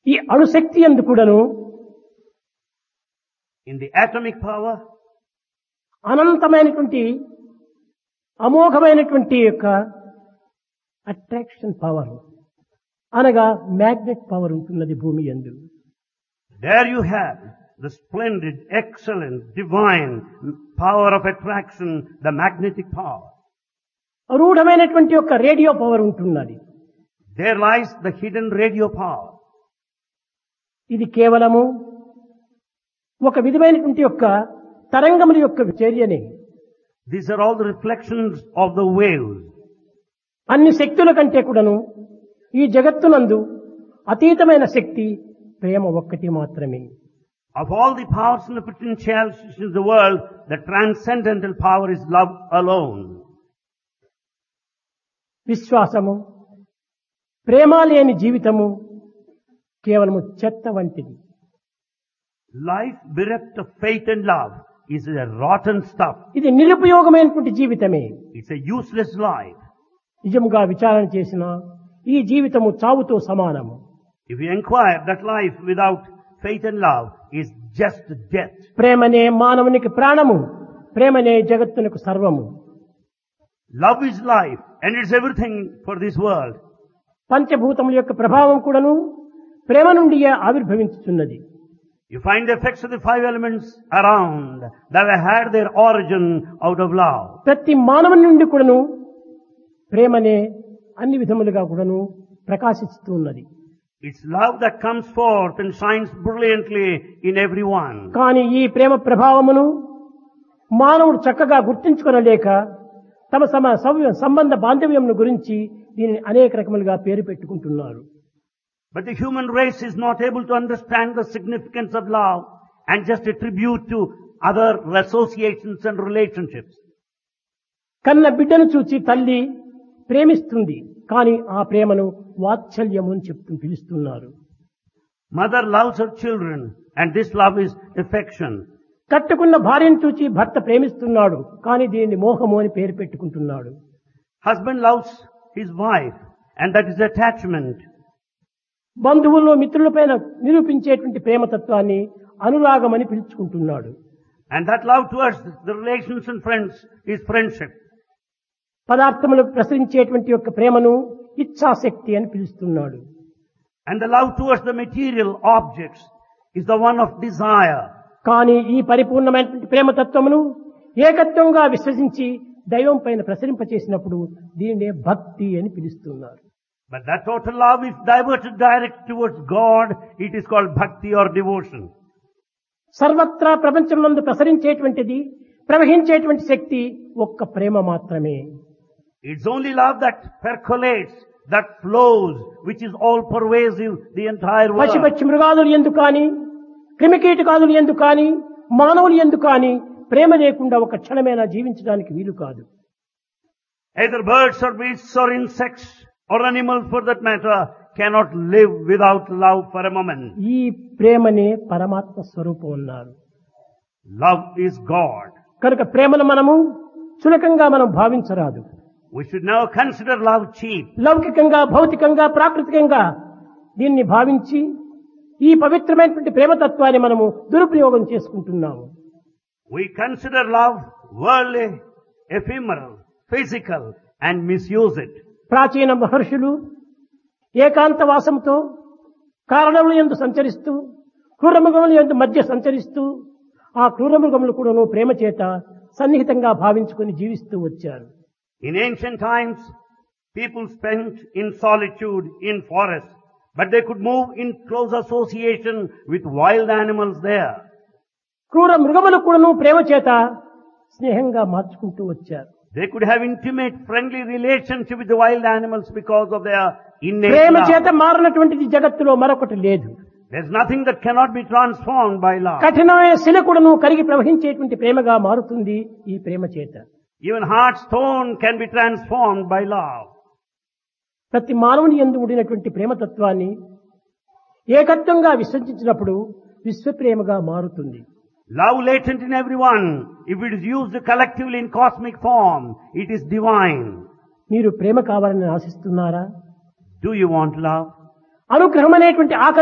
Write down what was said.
ఈ అణుశక్తి ఎందు కూడాను In the atomic power, అనంతమైనటువంటి అమోఘమైనటువంటి యొక్క అట్రాక్షన్ పవర్ అనగా మ్యాగ్నెట్ పవర్ ఉంటున్నది భూమి ఎందు there you have the splendid, excellent, divine power of attraction, the magnetic power. రూఢమైనటువంటి యొక్క రేడియో పవర్ ఉంటున్నది There lies the hidden radio power. ఇది కేవలము ఒక విధమైనటువంటి యొక్క తరంగముల యొక్క చర్యనే These are all the reflections of the waves. అన్ని శక్తుల కంటే కూడాను ఈ జగత్తునందు అతీతమైన శక్తి ప్రేమ ఒక్కటి మాత్రమే Of all the powers and the potentialities in the world, the transcendental power is love alone. విశ్వాసము ప్రేమ లేని జీవితము కేవలము చెత్త వంటిది Life bereft of faith and love is a rotten stuff. ఇది నిరుపయోగమైనటువంటి జీవితమే It's a useless life. నిజముగా విచారణ చేసిన ఈ జీవితము చావుతో సమానము If you inquire, that life without faith and love is just death. ప్రేమనే మానవునికి ప్రాణము ప్రేమనే జగత్తునకు సర్వము Love is life and it's everything for this world. పంచభూతముల యొక్క ప్రభావం కూడాను ప్రేమ నుండియే ఆవిర్భవించుతున్నది You find the effects of the five elements around that have had their origin out of love. ప్రతి మానవుని నుండి కూడాను ప్రేమనే అన్ని విధములుగా కూడాను ప్రకాశిస్తూ ఉన్నది It's love that comes forth and shines brilliantly in everyone. కానీ ఈ ప్రేమ ప్రభావమును మానవుడు చక్కగా గుర్తించుకొనలేక తమ సమ సవ్య- సంబంధ బాంధవ్యమును గురించి దీనిని అనేక రకములుగా పేరు పెట్టుకుంటున్నారు But the human race is not able to understand the significance of love and just attribute to other associations and relationships. కన్న బిడ్డను చూచి తల్లి ప్రేమిస్తుంది కానీ ఆ ప్రేమను వాత్సల్యము అని చెప్తూ పిలుస్తున్నారు Mother loves her children and this love is affection. కట్టుకున్న భార్యను చూచి భర్త ప్రేమిస్తున్నాడు కానీ దీనిని మోహము అని పేరు పెట్టుకుంటున్నాడు Husband loves his wife and that is attachment. బంధువుల్లో మిత్రులపైన నిరూపించేటువంటి ప్రేమతత్వాన్ని అనురాగమని పిలుచుకుంటున్నాడు And that love towards the relations and friends is friendship. పదార్థములు ప్రసరించేటువంటి యొక్క ప్రేమను ఇచ్ఛాశక్తి అని పిలుస్తున్నాడు And the love towards the material objects is the one of desire. కానీ ఈ పరిపూర్ణమైనటువంటి ప్రేమతత్వమును ఏకత్వంగా విశ్వసించి దైవం పైన ప్రసరింపచేసినప్పుడు దీనినే భక్తి అని పిలుస్తున్నారు But that total love is diverted direct towards God. It is called bhakti or devotion. సర్వత్రా ప్రపంచంలో ప్రసరించేటువంటిది ప్రవహించేటువంటి శక్తి ఒక్క ప్రేమ మాత్రమే It's only love that percolates, that flows, which is all pervasive the entire world. పశుపక్షి మృగాదులు ఎందు కానీ క్రిమికీటకాదులు ఎందు కానీ మానవులు ఎందు కానీ ప్రేమ లేకుండా ఒక క్షణమైనా జీవించడానికి వీలు కాదు Either birds or beasts or insects or animals for that matter cannot live without love for a moment. ఈ ప్రేమనే పరమాత్మ స్వరూపం అన్నారు Love is God. కనుక ప్రేమను మనము చులకంగా మనం భావించరాదు We should never consider love cheap. లౌకికంగా భౌతికంగా ప్రాకృతికంగా దీన్ని భావించి ఈ పవిత్రమైనటువంటి ప్రేమతత్వాన్ని మనము దురుపయోగం చేసుకుంటున్నాము We consider love worldly, ephemeral, physical and misuse it. ప్రాచీన మహర్షులు ఏకాంత వాసంతో కారణముల ఎందు సంచరిస్తూ క్రూరమృగముల ఎందు మధ్య సంచరిస్తూ ఆ క్రూరమృగములు కూడాను ప్రేమ చేత సన్నిహితంగా భావించుకొని జీవిస్తూ వచ్చారు In ancient times, people spent in solitude in forests, but they could move in close association with wild animals there. క్రూర మృగములు కూడాను ప్రేమ చేత స్నేహంగా మార్చుకుంటూ వచ్చారు They could have intimate, friendly relationship with the wild animals because of their innate Prema love. చేత మారినటువంటిది జగత్తులో మరొకటి లేదు There's nothing that cannot be transformed by love. కఠినమైన శిలకుడును కరిగి ప్రవహించేటువంటి ప్రేమగా మారుతుంది ఈ ప్రేమ చేత Even hard stone can be transformed by love. ప్రతి మానవుని ఎందు ఉండినటువంటి ప్రేమతత్వాన్ని ఏకత్వంగా విశ్వసించినప్పుడు విశ్వప్రేమగా మారుతుంది Love latent in everyone, if it is used collectively in cosmic form, it is divine. మీరు ప్రేమ కావాలని ఆశిస్తున్నారా Do you want love? అనుగ్రహం అనేటువంటి ఆకర్షణ